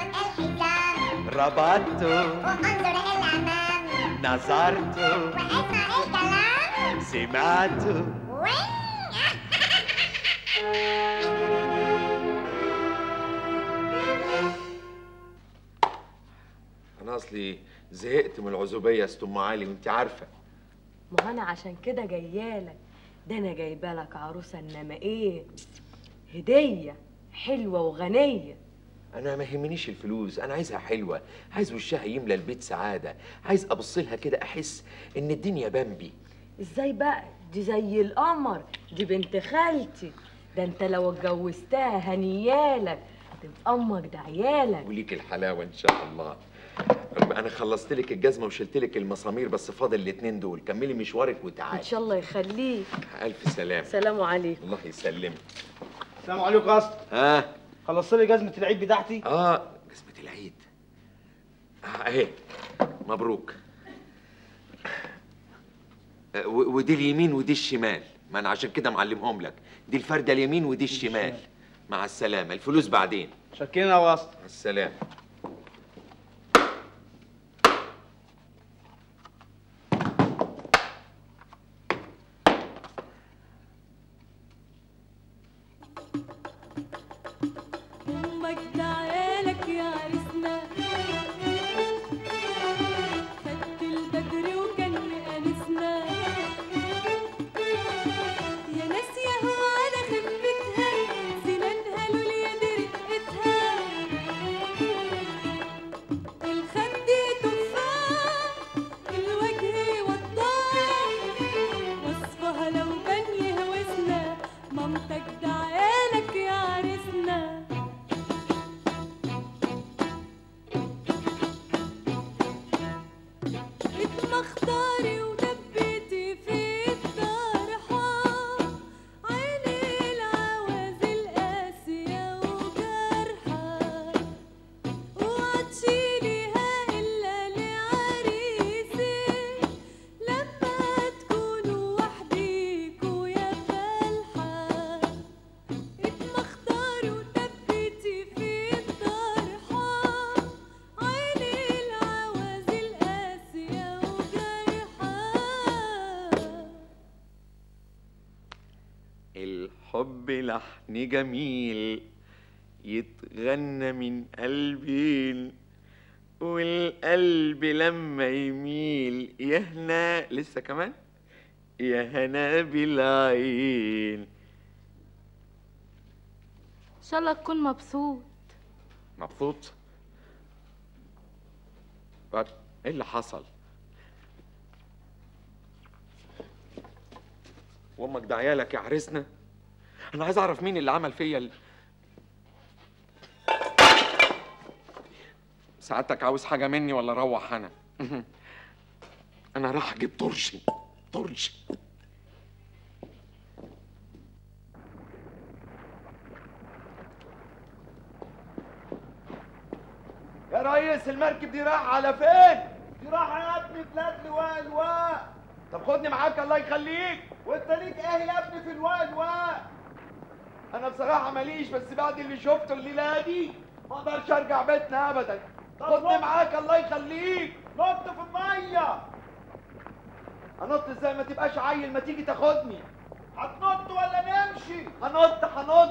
الحزام ربطت وانظر الأمام نظرت واسمع الكلام سمعت وين انا اصلي زهقت من العزوبيه يا ست ام علي وانت عارفه ما انا عشان كده جايالك ده انا جايبه لك عروسه انما ايه هديه حلوه وغنيه انا ما يهمنيش الفلوس انا عايزها حلوه عايز وشها يملى البيت سعاده عايز ابص لها كده احس ان الدنيا بامبي ازاي بقى دي زي القمر دي بنت خالتي ده انت لو اتجوزتها هنيالك تبقى امك ده عيالك وليك الحلاوه ان شاء الله رب انا خلصت لك الجزمه وشلت لك المسامير بس فاضل الاتنين دول كملي مشوارك ان وتعالي شاء الله يخليك الف سلام سلام عليكم الله يسلمك السلام عليكم يا اسطى ها خلصت لي جزمه العيد بتاعتي اه جزمه العيد آه اهي مبروك آه، و- ودي اليمين ودي الشمال ما انا عشان كده معلمهم لك دي الفرده اليمين ودي الشمال مع السلامه الفلوس بعدين شكينا يا اسطى مع السلامه امك دعالك يا عرسنا خدت البدر وكان انسنا يا ناس يا هو على خفتها سنانها لوليا برقتها الخد تفاح الوجه وضاح وصفها لو كان يهوسنا مامتك دعالك يا عرسنا اتمختاري ودبيتي في الطرحة عيني العوازل قاسية وجرحة وعتشيليها إلا لعريسك لما تكونوا وحديكوا يا فالحة اتمختاري ودبيتي في الطرحة عيني العوازل قاسية وجرحة الحب لحن جميل يتغنى من قلبين والقلب لما يميل يهنا لسه كمان يا هنا بالعين إن شاء الله تكون مبسوط مبسوط طب ايه اللي حصل وامك ده عيالك يا عريسنا انا عايز اعرف مين اللي عمل فيا ال... سعادتك عاوز حاجه مني ولا اروح انا انا راح اجيب طرشي طرشي يا ريس المركب دي رايحة على فين؟ دي رايحة يا ابني بلاد لواء لواء طب خدني معاك الله يخليك وانت ليك ايه يا ابني في لواء لواء انا بصراحة ماليش بس بعد اللي شفته الليلة دي ما اقدرش ارجع بيتنا ابدا خدني معاك الله يخليك نط في المية هنط ازاي ما تبقاش عيل ما تيجي تاخدني هتنط ولا نمشي هنط هنط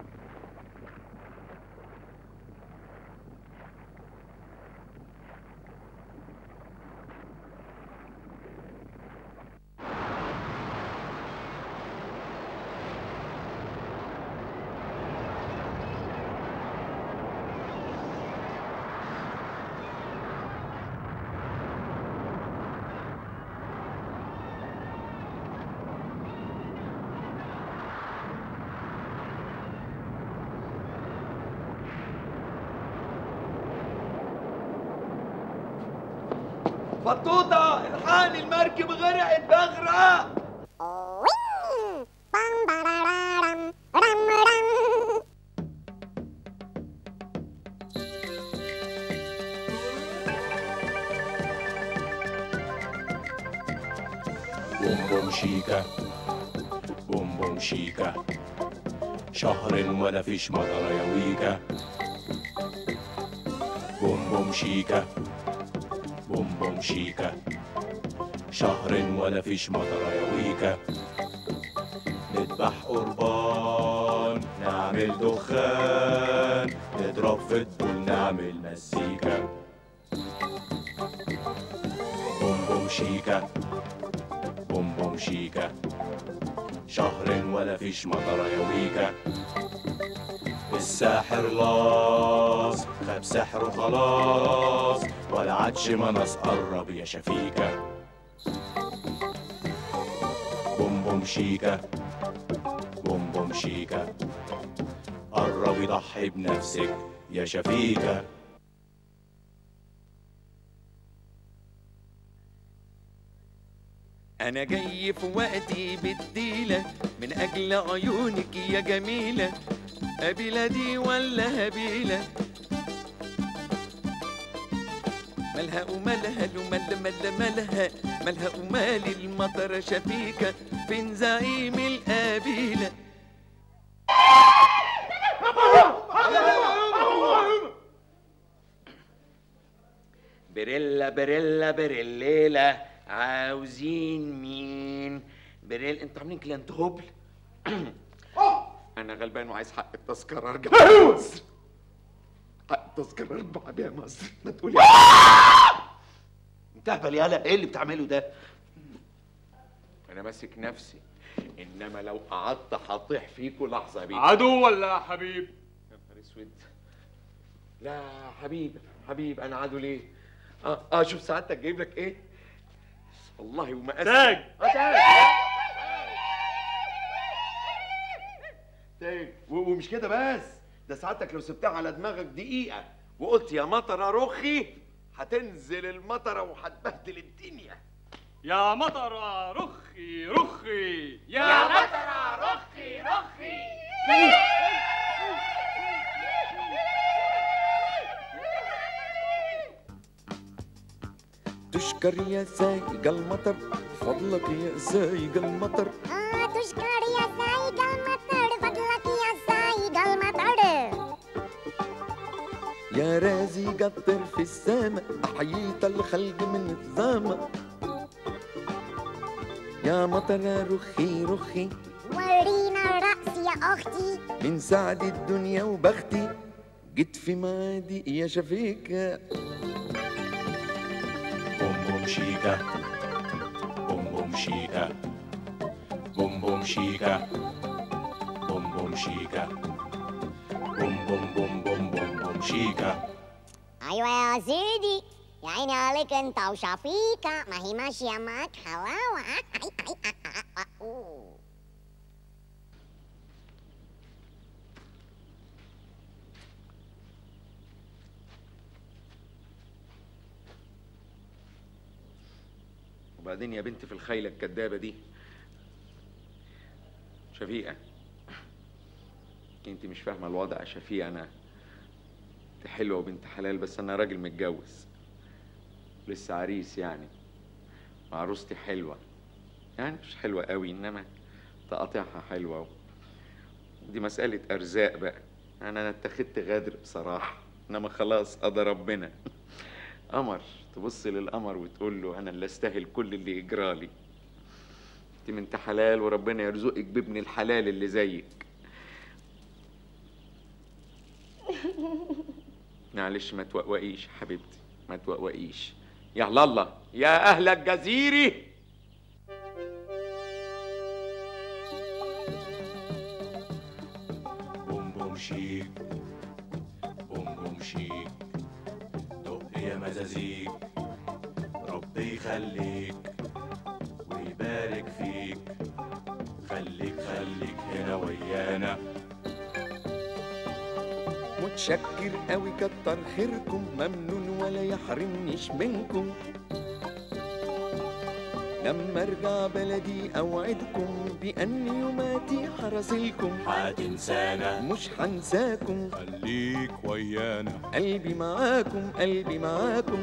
فطوطة الحقني المركب غرقت بغرق بام برارارم رم رم بوم بوم شيكا بوم بوم شيكا شهر ولا فيش مطر يا ويكا بوم بوم شيكا بوم بوم شيكا شهر ولا فيش مطر يا ويكا نذبح قربان نعمل دخان نضرب في الطول نعمل مزيكا بوم بوم شيكا بوم بوم شيكا شهر ولا فيش مطر يا ويكا الساحر لاص خاب سحره خلاص ولا عادش منص قرب يا شفيكة بوم بوم شيكا بوم بوم شيكا قرب يضحي بنفسك يا شفيكة أنا جاي في وقتي بالديلة من أجل عيونك يا جميلة قبيلة دي ولا هبيلة مالها ومالها له مال مال مالها مالها ومال المطر شفيكة فين زعيم القبيلة بريلا بريلا بريليلا عاوزين مين بريل انتوا عاملين كده انت هبل انا غلبان وعايز حق التذكره ارجع مصر حق التذكره ارجع بيها مصر ما تقولي انت اهبل يالا ايه اللي بتعمله ده انا ماسك نفسي انما لو قعدت هطيح فيكوا لحظه بيه عدو ولا حبيب يا نهار اسود لا حبيب حبيب انا عدو ليه اه اه شوف سعادتك جايب لك ايه والله وما أسف. تاج. آه تاج تاني و- ومش كده بس ده سعادتك لو سبتها على دماغك دقيقة وقلت يا مطرة رخي هتنزل المطرة وهتبهدل الدنيا يا مطر رخي رخي يا, تشكر يا سايق المطر فضلك يا سايق المطر آه تشكر يا سايق المطر فضلك يا سايق المطر يا رازي قطر في السماء أحييت الخلق من الظما يا مطر رخي رخي ورينا الرأس يا أختي من سعد الدنيا وبختي جيت في معادي يا شفيكة بوم بوم شيكا بوم بوم شيكا بوم بوم شيكا بوم بوم شيكا بوم بوم بوم بوم بوم بوم شيكا أيوة يا سيدي يا عيني عليك أنت وشفيقة ما هي ماشية معاك حلاوة وبعدين يا بنت في الخيلة الكدابة دي شفيقة انت مش فاهمة الوضع يا شفيقة انا انت حلوة وبنت حلال بس انا راجل متجوز لسه عريس يعني وعروستي حلوة يعني مش حلوة قوي انما تقاطعها حلوة و... دي مسألة ارزاق بقى انا انا اتخذت غادر بصراحة انما خلاص قضى ربنا قمر تبص للقمر وتقول له انا اللي استاهل كل اللي يجرالي انت بنت حلال وربنا يرزقك بابن الحلال اللي زيك معلش ما توقوقيش حبيبتي ما توقوقيش يا الله يا اهل الجزيره بوم بوم شيك بوم بوم شيك دق يا مزازيك ربي يخليك ويبارك فيك خليك خليك هنا ويانا متشكر قوي كتر خيركم ممنون ولا يحرمنيش منكم لما ارجع بلدي اوعدكم بان يوماتي حرسلكم هتنسانا مش هنساكم خليك ويانا قلبي معاكم قلبي معاكم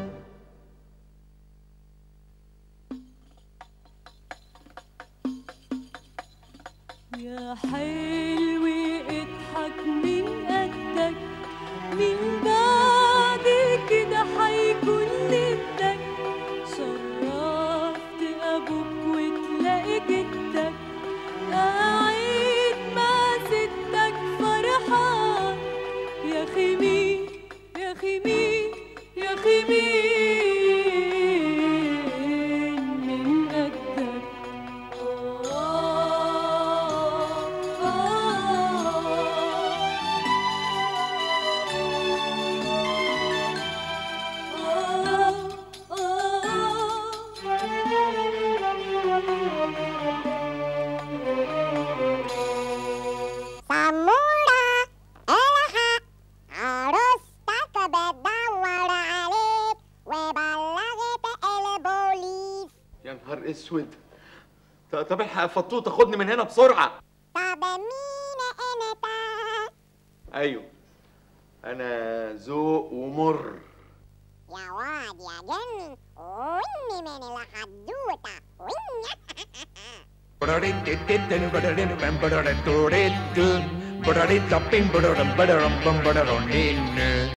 يا حلو اضحك من قدك من بعد كده أخي مين يا أخي مين من قدك سمورة الحق عروستك بتدور عليك وبلغت البوليس يا نهار اسود ط- طب الحق يا فطوطه خدني من هنا بسرعه طب مين انت ايوه انا ذوق ومر يا واد يا جن واني من الحدوتة واني Ba-da-dee-dee-dee-dee, ba-da-dee-dee-bam, ba-da-da-doo-dee-doo. Ba-da-dee-da-bing, ba-da-dum, ba-da-dum, bum, ba-da-dum-dee-doo.